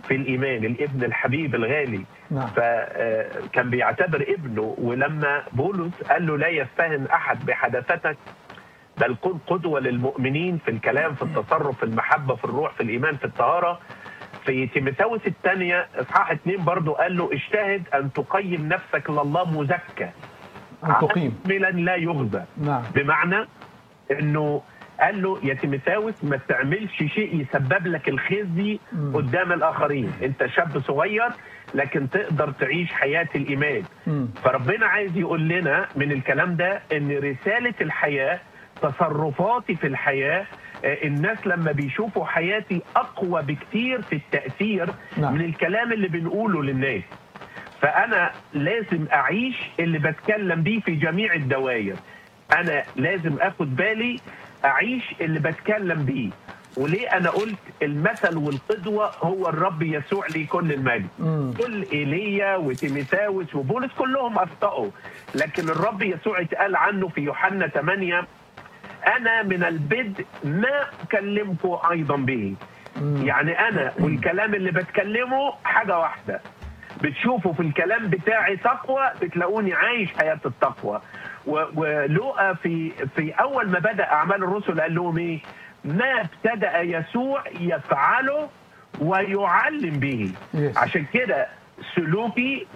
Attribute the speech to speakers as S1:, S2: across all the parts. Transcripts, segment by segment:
S1: في الايمان الابن الحبيب الغالي
S2: نعم
S1: فكان بيعتبر ابنه ولما بولس قال له لا يفتهم احد بحداثتك بل كن قدوه للمؤمنين في الكلام في التصرف في المحبه في الروح في الايمان في الطهاره في تيموثاوس الثانيه اصحاح اثنين برضه قال له اجتهد ان تقيم نفسك لله مزكى
S2: أن تقيم
S1: عاملا لا يغزى
S2: نعم
S1: بمعنى انه قال له يا تيموثاوس ما تعملش شيء يسبب لك الخزي
S2: مم.
S1: قدام الاخرين انت شاب صغير لكن تقدر تعيش حياه الايمان
S2: مم.
S1: فربنا عايز يقول لنا من الكلام ده ان رساله الحياه تصرفاتي في الحياه آه، الناس لما بيشوفوا حياتي اقوى بكتير في التاثير
S2: نعم.
S1: من الكلام اللي بنقوله للناس فانا لازم اعيش اللي بتكلم بيه في جميع الدوائر انا لازم اخد بالي اعيش اللي بتكلم بيه وليه انا قلت المثل والقدوه هو الرب يسوع لي كل المجد
S2: مم.
S1: كل ايليا وتيميثاوس وبولس كلهم اخطاوا لكن الرب يسوع اتقال عنه في يوحنا 8 انا من البدء ما اكلمكم ايضا به
S2: مم.
S1: يعني انا والكلام اللي بتكلمه حاجه واحده بتشوفوا في الكلام بتاعي تقوى بتلاقوني عايش حياه التقوى و- ولوقا في في اول ما بدا اعمال الرسل قال لهم ايه؟ ما ابتدا يسوع يفعله ويعلم به
S2: Yes.
S1: عشان كده سلوكي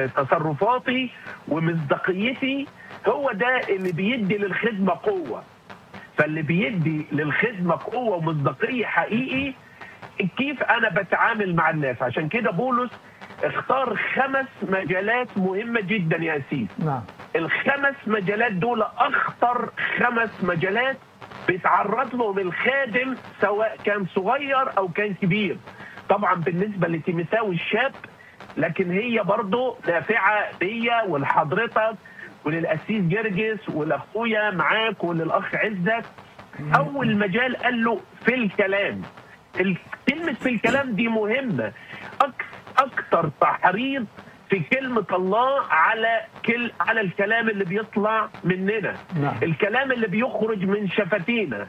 S1: وتصرفاتي ومصداقيتي هو ده اللي بيدي للخدمه قوه فاللي بيدي للخدمه قوه ومصداقيه حقيقي كيف انا بتعامل مع الناس عشان كده بولس اختار خمس مجالات مهمه جدا يا اسيس
S2: نعم
S1: الخمس مجالات دول اخطر خمس مجالات بيتعرض لهم الخادم سواء كان صغير او كان كبير طبعا بالنسبه لتيموثاوي الشاب لكن هي برضه نافعه ليا ولحضرتك وللاسيس جرجس ولاخويا معاك وللاخ عزت اول مجال قال له في الكلام ال- كلمه في الكلام دي مهمه أك- اكتر تحريض في كلمة الله على كل على الكلام اللي بيطلع مننا
S2: نعم.
S1: الكلام اللي بيخرج من شفتينا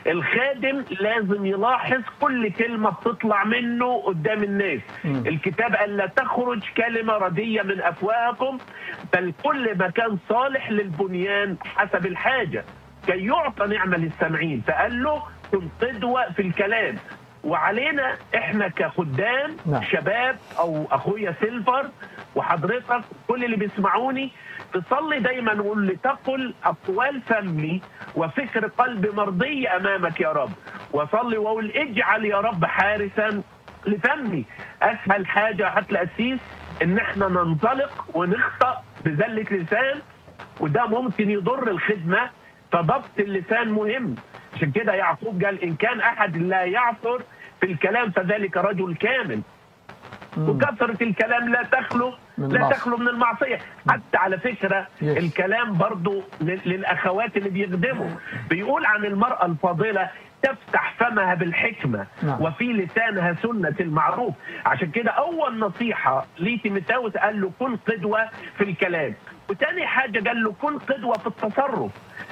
S1: الخادم لازم يلاحظ كل كلمة بتطلع منه قدام الناس
S2: مم.
S1: الكتاب قال لا تخرج كلمة ردية من أفواهكم بل كل ما كان صالح للبنيان حسب الحاجة كي يعطى نعمة للسامعين فقال له كن قدوة في الكلام وعلينا احنا كخدام
S2: نعم.
S1: شباب او اخويا سيلفر وحضرتك كل اللي بيسمعوني تصلي دايما وقول لتقل اقوال فمي وفكر قلبي مرضي امامك يا رب وصلي واقول اجعل يا رب حارسا لفمي اسهل حاجه حتى الاسيس ان احنا ننطلق ونخطا بذله لسان وده ممكن يضر الخدمه فضبط اللسان مهم عشان كده يعقوب قال ان كان احد لا يعثر في الكلام فذلك رجل كامل
S2: مم.
S1: وكثرة الكلام لا تخلو
S2: من
S1: لا
S2: المعصية.
S1: تخلو من المعصية حتى على فكرة
S2: Yes.
S1: الكلام برضو لل- للأخوات اللي بيخدموا بيقول عن المرأة الفاضلة تفتح فمها بالحكمة
S2: نعم.
S1: وفي لسانها سنة المعروف عشان كده أول نصيحة لتيموثاوس قال له كن قدوة في الكلام وتاني حاجة قال له كن قدوة في التصرف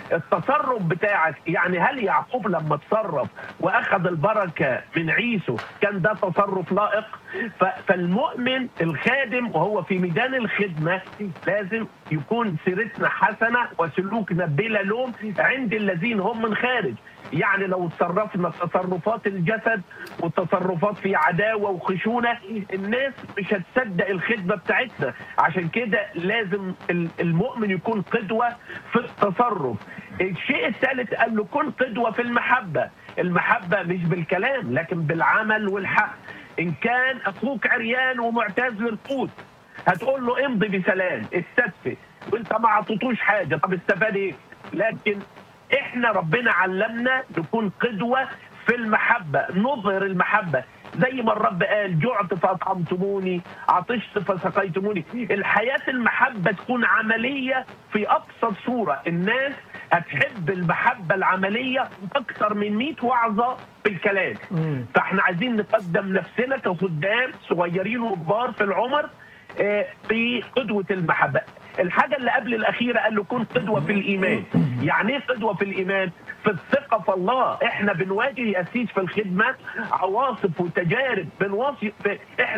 S1: التصرف بتاعك يعني هل يعقوب لما تصرف واخذ البركه من عيسو كان ده تصرف لائق ف- فالمؤمن الخادم وهو في ميدان الخدمه لازم يكون سيرتنا حسنه وسلوكنا بلا لوم عند الذين هم من خارج يعني لو تصرفنا تصرفات الجسد وتصرفات في عداوه وخشونه الناس مش هتصدق الخدمه بتاعتنا عشان كده لازم ال- المؤمن يكون قدوه في التصرف الشيء الثالث قال له كن قدوه في المحبه المحبه مش بالكلام لكن بالعمل والحق ان كان اخوك عريان ومعتاز للقوت هتقول له امضي بسلام استدفي وانت ما عطيتوش حاجه طب استفاد ايه لكن احنا ربنا علمنا نكون قدوه في المحبه نظهر المحبه زي ما الرب قال جعت فاطعمتموني عطشت فسقيتموني الحياه المحبه تكون عمليه في ابسط صوره الناس هتحب المحبه العمليه اكثر من 100 وعظه بالكلام
S2: مم.
S1: فاحنا عايزين نقدم نفسنا كخدام صغيرين وكبار في العمر آه، في قدوه المحبه الحاجه اللي قبل الاخيره قال له كن قدوه في الايمان يعني ايه قدوه في الايمان في الثقه في الله احنا بنواجه يا اسيس في الخدمه عواصف وتجارب بنواصف احنا